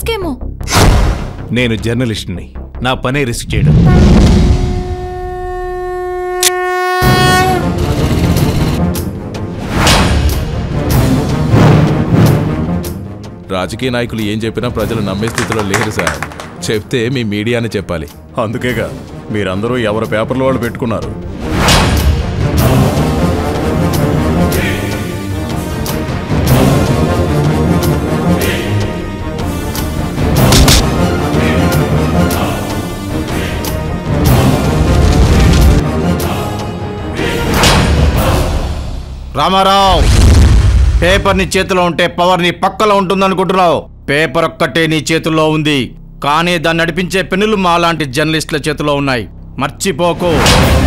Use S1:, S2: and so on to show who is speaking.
S1: నాకేమో
S2: నేను జర్నలిస్ట్ని నా పనే రిస్క్ చేయడం
S3: రాజకీయ నాయకులు ఏం చెప్పినా ప్రజలు నమ్మే స్థితిలో లేరు సార్ చెప్తే మీ మీడియాని చెప్పాలి
S4: అందుకేగా మీరందరూ ఎవరి పేపర్లు వాళ్ళు పెట్టుకున్నారు
S5: రామారావు పేపర్ నీ చేతిలో ఉంటే పవర్ నీ పక్కలో ఉంటుందనుకుంటున్నావు పేపర్ ఒక్కటే నీ చేతుల్లో ఉంది కానీ దాన్ని నడిపించే పెన్నులు మాలాంటి జర్నలిస్టుల చేతిలో ఉన్నాయి మర్చిపోకు